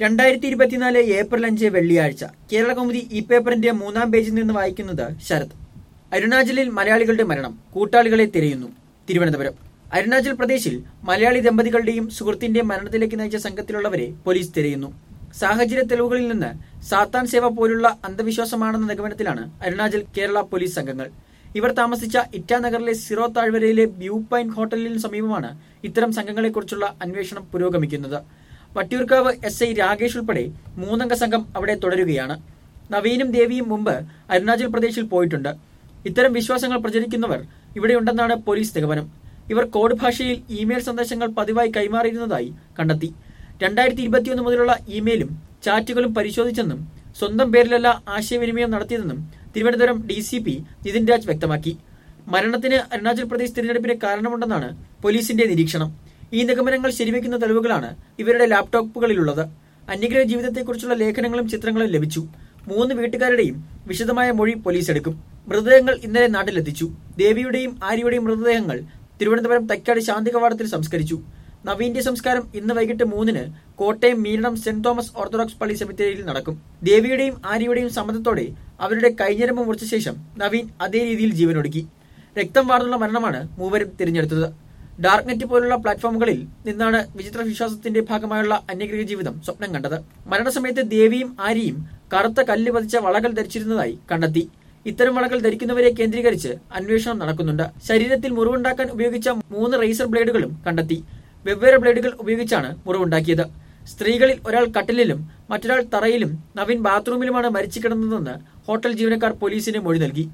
രണ്ടായിരത്തി ഇരുപത്തിനാല് ഏപ്രിൽ അഞ്ച് വെള്ളിയാഴ്ച കേരള കൗമുദി ഈ പേപ്പറിന്റെ മൂന്നാം പേജിൽ നിന്ന് വായിക്കുന്നത് ശരത് അരുണാചലിൽ മലയാളികളുടെ മരണം കൂട്ടാളികളെ തിരയുന്നു തിരുവനന്തപുരം അരുണാചൽ പ്രദേശിൽ മലയാളി ദമ്പതികളുടെയും സുഹൃത്തിന്റെയും മരണത്തിലേക്ക് നയിച്ച സംഘത്തിലുള്ളവരെ പോലീസ് തിരയുന്നു സാഹചര്യ തെളിവുകളിൽ നിന്ന് സാത്താൻ സേവ പോലുള്ള അന്ധവിശ്വാസമാണെന്ന നിഗമനത്തിലാണ് അരുണാചൽ കേരള പോലീസ് സംഘങ്ങൾ ഇവർ താമസിച്ച ഇറ്റാനഗറിലെ സിറോ താഴ്വരയിലെ വ്യൂ പോയിന്റ് ഹോട്ടലിന് സമീപമാണ് ഇത്തരം സംഘങ്ങളെക്കുറിച്ചുള്ള അന്വേഷണം പുരോഗമിക്കുന്നത് വട്ടിയൂർക്കാവ് എസ് ഐ രാകേഷ് ഉൾപ്പെടെ മൂന്നംഗ സംഘം അവിടെ തുടരുകയാണ് നവീനും ദേവിയും മുമ്പ് അരുണാചൽ പ്രദേശിൽ പോയിട്ടുണ്ട് ഇത്തരം വിശ്വാസങ്ങൾ പ്രചരിക്കുന്നവർ ഇവിടെയുണ്ടെന്നാണ് പോലീസ് നിഗമനം ഇവർ കോഡ് ഭാഷയിൽ ഇമെയിൽ സന്ദേശങ്ങൾ പതിവായി കൈമാറിയിരുന്നതായി കണ്ടെത്തി രണ്ടായിരത്തി ഇരുപത്തിയൊന്ന് മുതലുള്ള ഇമെയിലും ചാറ്റുകളും പരിശോധിച്ചെന്നും സ്വന്തം പേരിലല്ല ആശയവിനിമയം നടത്തിയതെന്നും Thiruvananthapuram D C P Nithin Raj വ്യക്തമാക്കി മരണത്തിന് അരുണാചൽ പ്രദേശ് തിരഞ്ഞെടുപ്പിന് കാരണമുണ്ടെന്നാണ് പോലീസിന്റെ നിരീക്ഷണം ഈ നിഗമനങ്ങൾ ശരിവെക്കുന്ന തെളിവുകളാണ് ഇവരുടെ ലാപ്ടോപ്പുകളിലുള്ളത് അന്യഗ്രഹ ജീവിതത്തെക്കുറിച്ചുള്ള ലേഖനങ്ങളും ചിത്രങ്ങളും ലഭിച്ചു മൂന്ന് വീട്ടുകാരുടെയും വിശദമായ മൊഴി പോലീസ് എടുക്കും മൃതദേഹങ്ങൾ ഇന്നലെ നാട്ടിലെത്തിച്ചു ദേവിയുടെയും ആര്യയുടെയും മൃതദേഹങ്ങൾ തിരുവനന്തപുരം തൈക്കാട് ശാന്തി കവാടത്തിൽ സംസ്കരിച്ചു നവീന്റെ സംസ്കാരം ഇന്ന് വൈകിട്ട് മൂന്നിന് കോട്ടയം മീരണം സെന്റ് തോമസ് ഓർത്തഡോക്സ് പള്ളി സെമിത്തേരിയിൽ നടക്കും ദേവിയുടെയും ആര്യയുടെയും സമ്മതത്തോടെ അവരുടെ കൈഞ്ഞരമ്പ് മുറിച്ച ശേഷം നവീൻ അതേ രീതിയിൽ ജീവനൊടുക്കി രക്തം വാർന്നുള്ള മരണമാണ് മൂവരും തിരഞ്ഞെടുത്തത് ഡാർക്ക്നെറ്റ് പോലുള്ള പ്ലാറ്റ്ഫോമുകളിൽ നിന്നാണ് വിചിത്ര വിശ്വാസത്തിന്റെ ഭാഗമായുള്ള അന്യഗ്രഹ ജീവിതം സ്വപ്നം കണ്ടത് മരണസമയത്ത് ദേവിയും ആര്യയും കറുത്ത കല്ല് പതിച്ച വളകൾ ധരിച്ചിരുന്നതായി കണ്ടെത്തി ഇത്തരം വളകൾ ധരിക്കുന്നവരെ കേന്ദ്രീകരിച്ച് അന്വേഷണം നടക്കുന്നുണ്ട് ശരീരത്തിൽ മുറിവുണ്ടാക്കാൻ ഉപയോഗിച്ച മൂന്ന് റേസർ ബ്ലേഡുകളും കണ്ടെത്തി വെവ്വേറെ ബ്ലേഡുകൾ ഉപയോഗിച്ചാണ് മുറിവുണ്ടാക്കിയത് സ്ത്രീകളിൽ ഒരാൾ കട്ടിലിലും മറ്റൊരാൾ തറയിലും നവീൻ ബാത്റൂമിലുമാണ് മരിച്ചു കിടന്നതെന്ന് ഹോട്ടൽ ജീവനക്കാർ പോലീസിന് മൊഴി നൽകി